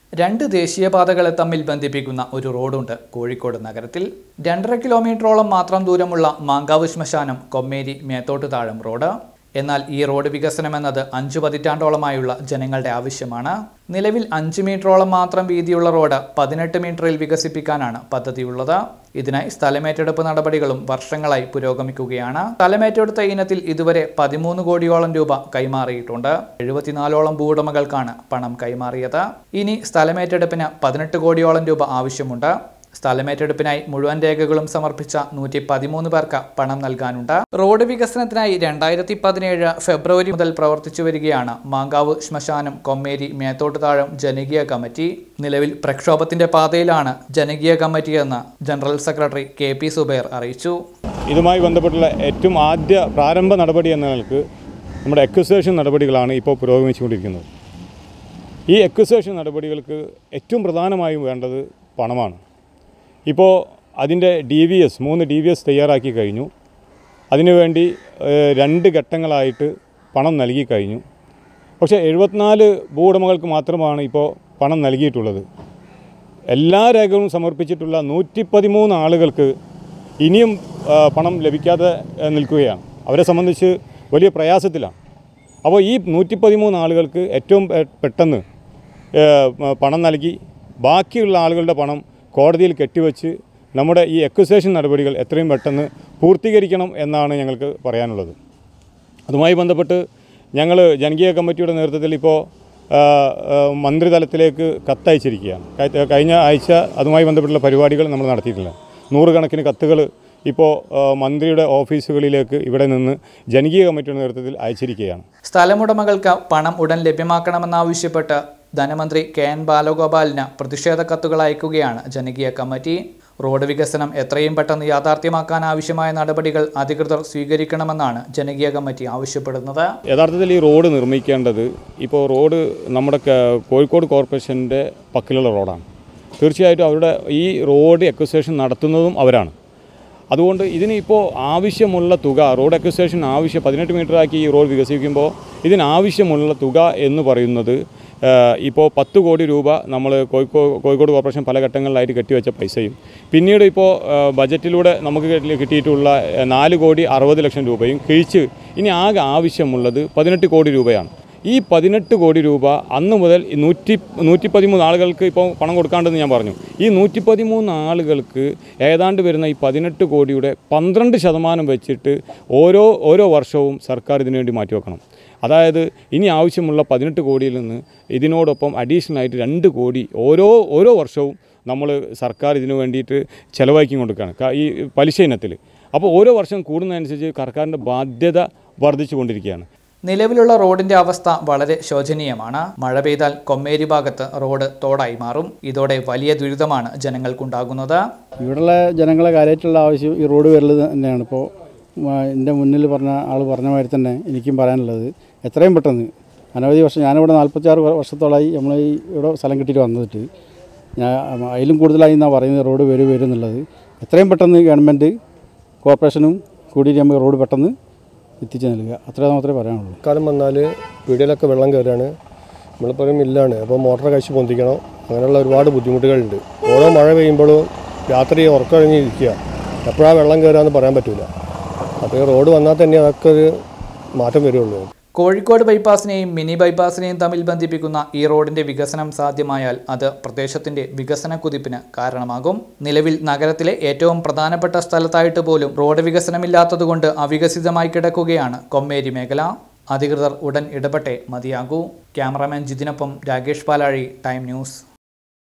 രണ്ട് ദേശീയപാതകളെ തമ്മിൽ ബന്ധിപ്പിക്കുന്ന ഒരു റോഡുണ്ട് കോഴിക്കോട് നഗരത്തിൽ രണ്ടര കിലോമീറ്ററോളം മാത്രം ദൂരമുള്ള മാങ്കാവ് ശ്മശാനം കൊമ്മേരി മേത്തോട്ട് താഴം റോഡ് എന്നാൽ ഈ റോഡ് വികസനം എന്നത് അഞ്ചു പതിറ്റാണ്ടോളമായുള്ള ജനങ്ങളുടെ ആവശ്യമാണ് നിലവിൽ അഞ്ച് മീറ്ററോളം മാത്രം വീതിയുള്ള റോഡ് പതിനെട്ട് മീറ്ററിൽ വികസിപ്പിക്കാനാണ് പദ്ധതിയുള്ളത് ഇതിനായി സ്ഥലമേറ്റെടുപ്പ് നടപടികളും വർഷങ്ങളായി പുരോഗമിക്കുകയാണ് സ്ഥലമേറ്റെടുത്ത ഇനത്തിൽ ഇതുവരെ പതിമൂന്ന് കോടിയോളം രൂപ കൈമാറിയിട്ടുണ്ട് എഴുപത്തിനാലോളം ഭൂവുടമകൾക്കാണ് പണം കൈമാറിയത് ഇനി സ്ഥലമേറ്റെടുപ്പിന് പതിനെട്ട് കോടിയോളം രൂപ ആവശ്യമുണ്ട് സ്ഥലമേറ്റെടുപ്പിനായി മുഴുവൻ രേഖകളും സമർപ്പിച്ച നൂറ്റി പതിമൂന്ന് പേർക്ക് പണം നൽകാനുണ്ട് റോഡ് വികസനത്തിനായി രണ്ടായിരത്തി പതിനേഴ് ഫെബ്രുവരി മുതൽ പ്രവർത്തിച്ചു വരികയാണ് മാങ്കാവ് ശ്മശാനം കൊമ്മേരി മേത്തോട്ട് താഴം ജനകീയ കമ്മിറ്റി നിലവിൽ പ്രക്ഷോഭത്തിന്റെ പാതയിലാണ് ജനകീയ കമ്മിറ്റി എന്ന് general secretary K P Zubair അറിയിച്ചു ഇതുമായി ബന്ധപ്പെട്ടുള്ള ഏറ്റവും ആദ്യ പ്രാരംഭ നടപടി എന്ന നിലക്ക് നമ്മുടെ എക്വിസേഷൻ നടപടികളാണ് ഇപ്പോൾ പുരോഗമിച്ചുകൊണ്ടിരിക്കുന്നത് ഈ എക്വിസേഷൻ നടപടികൾക്ക് ഏറ്റവും പ്രധാനമായും വേണ്ടത് പണമാണ് ഇപ്പോൾ അതിൻ്റെ ഡി വി എസ് മൂന്ന് ഡി വി എസ് തയ്യാറാക്കി കഴിഞ്ഞു അതിനുവേണ്ടി ഏഹ്, രണ്ട് ഘട്ടങ്ങളായിട്ട് പണം നൽകി കഴിഞ്ഞു പക്ഷേ എഴുപത്തിനാല് ഭൂവുടമകൾക്ക് മാത്രമാണ് ഇപ്പോൾ പണം നൽകിയിട്ടുള്ളത് എല്ലാ രേഖകളും സമർപ്പിച്ചിട്ടുള്ള നൂറ്റി പതിമൂന്ന് ആളുകൾക്ക് ഇനിയും ആ, പണം ലഭിക്കാതെ ആ, നിൽക്കുകയാണ് അവരെ സംബന്ധിച്ച് വലിയ പ്രയാസത്തിലാണ് അപ്പോൾ ഈ നൂറ്റി പതിമൂന്ന് ആളുകൾക്ക് ഏറ്റവും പെ- പെട്ടെന്ന് ഏ, മ- പണം നൽകി ബാക്കിയുള്ള ആളുകളുടെ പണം കോടതിയിൽ കെട്ടിവെച്ച് നമ്മുടെ ഈ എക്വിസേഷൻ നടപടികൾ എത്രയും പെട്ടെന്ന് പൂർത്തീകരിക്കണം എന്നാണ് ഞങ്ങൾക്ക് പറയാനുള്ളത് അതുമായി ബന്ധപ്പെട്ട് ഞങ്ങൾ ജനകീയ കമ്മിറ്റിയുടെ നേതൃത്വത്തിൽ ഇപ്പോൾ ആ, ആ, മന്ത്രിതലത്തിലേക്ക് കത്തയച്ചിരിക്കുകയാണ് കഴി- കഴിഞ്ഞ ആഴ്ച അതുമായി ബന്ധപ്പെട്ടുള്ള പരിപാടികൾ നമ്മൾ നടത്തിയിട്ടില്ല നൂറുകണക്കിന് കത്തുകൾ ഇപ്പോൾ ആ, മന്ത്രിയുടെ ഓഫീസുകളിലേക്ക് ഇവിടെ നിന്ന് ജനകീയ കമ്മിറ്റിയുടെ നേതൃത്വത്തിൽ അയച്ചിരിക്കുകയാണ് സ്ഥലമുടമകൾക്ക് പണം ഉടൻ ലഭ്യമാക്കണമെന്നാവശ്യപ്പെട്ട് ധനമന്ത്രി കെ എൻ ബാലഗോപാലിന് പ്രതിഷേധ കത്തുകൾ അയക്കുകയാണ് ജനകീയ കമ്മിറ്റി റോഡ് വികസനം എത്രയും പെട്ടെന്ന് യാഥാർത്ഥ്യമാക്കാൻ ആവശ്യമായ നടപടികൾ അധികൃതർ സ്വീകരിക്കണമെന്നാണ് ജനകീയ കമ്മിറ്റി ആവശ്യപ്പെടുന്നത് യഥാർത്ഥത്തിൽ ഈ റോഡ് നിർമ്മിക്കേണ്ടത് ഇപ്പോൾ റോഡ് നമ്മുടെ ക- കോഴിക്കോട് കോർപ്പറേഷൻ്റെ പക്കലുള്ള റോഡാണ് തീർച്ചയായിട്ടും അവരുടെ ഈ റോഡ് എക്വസേഷൻ നടത്തുന്നതും അവരാണ് അതുകൊണ്ട് ഇതിന് ഇപ്പോൾ ആവശ്യമുള്ള തുക റോഡ് എക്വസേഷൻ ആവശ്യം പതിനെട്ട് മീറ്ററാക്കി ഈ റോഡ് വികസിപ്പിക്കുമ്പോൾ ഇതിനാവശ്യമുള്ള തുക എന്ന് പറയുന്നത് ഏഹ്, ഇപ്പോൾ പത്ത് കോടി രൂപ നമ്മൾ കോഴിക്കോട് കോഴിക്കോട് കോർപ്പറേഷൻ പല ഘട്ടങ്ങളിലായിട്ട് കെട്ടിവെച്ച പൈസയും പിന്നീട് ഇപ്പോൾ ഏഹ്, ബജറ്റിലൂടെ നമുക്ക് കിട്ടി- കിട്ടിയിട്ടുള്ള ഏഹ്, നാല് കോടി അറുപത് ലക്ഷം രൂപയും കിഴിച്ച് ഇനി ആകെ ആവശ്യമുള്ളത് പതിനെട്ട് കോടി രൂപയാണ് ഈ പതിനെട്ട് കോടി രൂപ അന്ന് മുതൽ ഈ നൂറ്റി നൂറ്റി പതിമൂന്ന് ആളുകൾക്ക് ഇപ്പോൾ പണം കൊടുക്കാണ്ടെന്ന് ഞാൻ പറഞ്ഞു ഈ നൂറ്റി പതിമൂന്ന് ആളുകൾക്ക് ഏതാണ്ട് വരുന്ന ഈ പതിനെട്ട് കോടിയുടെ പന്ത്രണ്ട് ശതമാനം വെച്ചിട്ട് ഓരോ ഓരോ വർഷവും സർക്കാർ ഇതിനു വേണ്ടി മാറ്റിവെക്കണം അതായത് ഇനി ആവശ്യമുള്ള പതിനെട്ട് കോടിയിൽ നിന്ന് ഇതിനോടൊപ്പം അഡീഷണൽ ആയിട്ട് രണ്ട് കോടി ഓരോ ഓരോ വർഷവും നമ്മൾ സർക്കാർ ഇതിനു വേണ്ടിയിട്ട് ചിലവാക്കി കൊടുക്കുകയാണ് ക- ഈ പലിശ ഇനത്തിൽ അപ്പോൾ ഓരോ വർഷം കൂടുന്നതനുസരിച്ച് സർക്കാരിൻ്റെ ബാധ്യത വർദ്ധിച്ചു കൊണ്ടിരിക്കുകയാണ് നിലവിലുള്ള റോഡിന്റെ അവസ്ഥ വളരെ ശോചനീയമാണ് മഴ പെയ്താൽ കൊമ്മേരി ഭാഗത്ത് റോഡ് തോടായി മാറും ഇതോടെ വലിയ ദുരിതമാണ് ജനങ്ങൾക്കുണ്ടാകുന്നത് ഇവിടെയുള്ള ജനങ്ങളെ കാര്യമായിട്ടുള്ള ആവശ്യം ഈ റോഡ് വരൽ തന്നെയാണ് ഇപ്പോൾ എൻ്റെ മുന്നിൽ പറഞ്ഞ ആൾ പറഞ്ഞ മാതിരി തന്നെ എനിക്കും പറയാനുള്ളത് എത്രയും പെട്ടെന്ന് അനവധി വർഷം ഞാനിവിടെ നാൽപ്പത്തിയാറ് വർഷത്തോളമായി നമ്മൾ ഈ ഇവിടെ സ്ഥലം കിട്ടിയിട്ട് വന്നിട്ട് ഞാൻ അതിലും കൂടുതലായി എന്നാണ് പറയുന്നത് റോഡ് വരും വരും എന്നുള്ളത് എത്രയും പെട്ടെന്ന് ഗവൺമെൻറ് കോർപ്പറേഷനും കൂടിയിട്ട് നമുക്ക് റോഡ് പെട്ടെന്ന് എത്തിച്ചു നൽകുക അത്ര മാത്രമേ പറയാനുള്ളൂ കാലം വന്നാൽ വീടുകളിലൊക്കെ വെള്ളം കയറുകയാണ് നമ്മളിപ്പോൾ ഒരു മില്ലാണ് അപ്പോൾ മോട്ടർ കഴിച്ച് പൊന്തിക്കണം അങ്ങനെയുള്ള ഒരുപാട് ബുദ്ധിമുട്ടുകളുണ്ട് ഓരോ മഴ പെയ്യുമ്പോഴും രാത്രി ഉറക്കഴിഞ്ഞിരിക്കുക എപ്പോഴാണ് വെള്ളം കയറുകയെന്ന് പറയാൻ പറ്റില്ല അപ്പോൾ ഈ റോഡ് വന്നാൽ തന്നെ അതൊക്കെ ഒരു മാറ്റം വരുള്ളൂ കോഴിക്കോട് ബൈപ്പാസിനെയും മിനി ബൈപ്പാസിനെയും തമ്മിൽ ബന്ധിപ്പിക്കുന്ന ഈ റോഡിന്റെ വികസനം സാധ്യമായാൽ അത് പ്രദേശത്തിന്റെ വികസന കുതിപ്പിന് കാരണമാകും നിലവിൽ നഗരത്തിലെ ഏറ്റവും പ്രധാനപ്പെട്ട സ്ഥലത്തായിട്ട് പോലും റോഡ് വികസനമില്ലാത്തതുകൊണ്ട് അവികസിതമായി കിടക്കുകയാണ് കൊമ്മേരി മേഖല അധികൃതർ ഉടൻ ഇടപെട്ടേ മതിയാകൂ ക്യാമറാമാൻ ജിതിനൊപ്പം രാകേഷ് പാലാഴി ടൈം ന്യൂസ്